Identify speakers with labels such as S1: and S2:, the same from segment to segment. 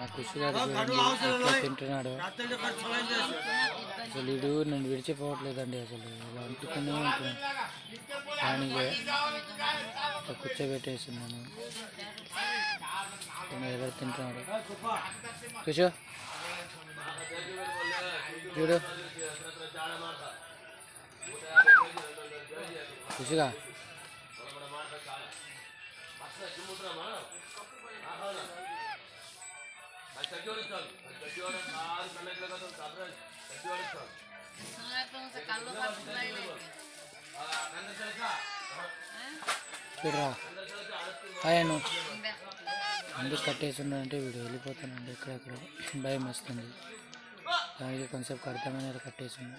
S1: మా కృషి గారు చూడండి ఎట్లా తింటున్నాడు అసలు ఇడు నన్ను విడిచిపోవట్లేదండి అసలు ఇలా అంటుకునే ఉంటున్నాను దానికి ఇట్లా కూర్చోబెట్టేస్తున్నాను నేను ఎవరు తింటున్నాడు కూర్చో చూడు ఖుషిగా చూడరా ఆయన అందుకు కట్టేసి ఉన్నాడంటే వీడు వెళ్ళిపోతానండి ఎక్కడెక్కడ భయం వస్తుంది దానికి కొంచెం అర్థమైన కట్టేసి ఉన్నాడు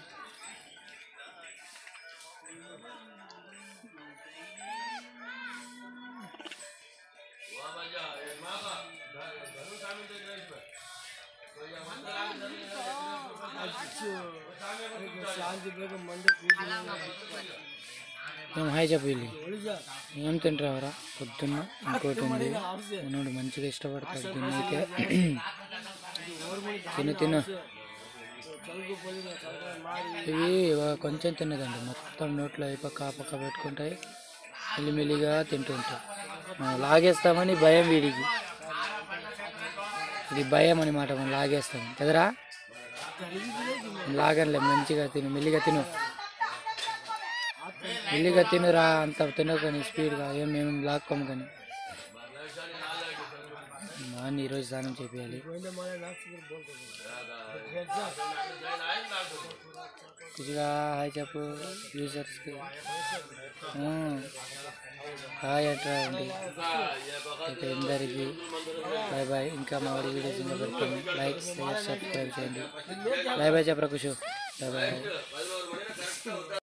S1: ఏం హాయ్ చెప్పు వీళ్ళు ఏం తింటావరా పొద్దున్న ఇంకోటి ఉంది ఉన్నాడు మంచిగా ఇష్టపడతాడు దీన్ని అయితే తిను తిను ఇవి ఇవ- కొంచెం తిన్నదండి మొత్తం నోట్లో అయిపోయి కాపక్క పెట్టుకుంటాయి మెల్లిమెల్లిగా తింటుంటాయి మనం లాగేస్తామని భయం వీడికి ఇది భయం అనమాట మనం లాగేస్తాం కదరా లాగనులే మంచిగా తిను మెల్లిగా తిను మెల్లిగా తినురా అంత తినకని స్పీడ్గా ఏం మేము లాక్కోము కానీ నాన్న ఈరోజు స్నానం చేయాలి కొద్దిగా హాయ్ చెప్పు యూజర్స్కి హాయ్ అంటారా అండి ఇక అందరికీ బాయ్ బాయ్ ఇంకా మా వాడి వీడియోస్ ఇంకా పెడతాను లైక్ షేర్ సబ్స్క్రైబ్ చేయండి బాయ్ బాయ్ చెప్పరా కుషు బాయ్ బాయ్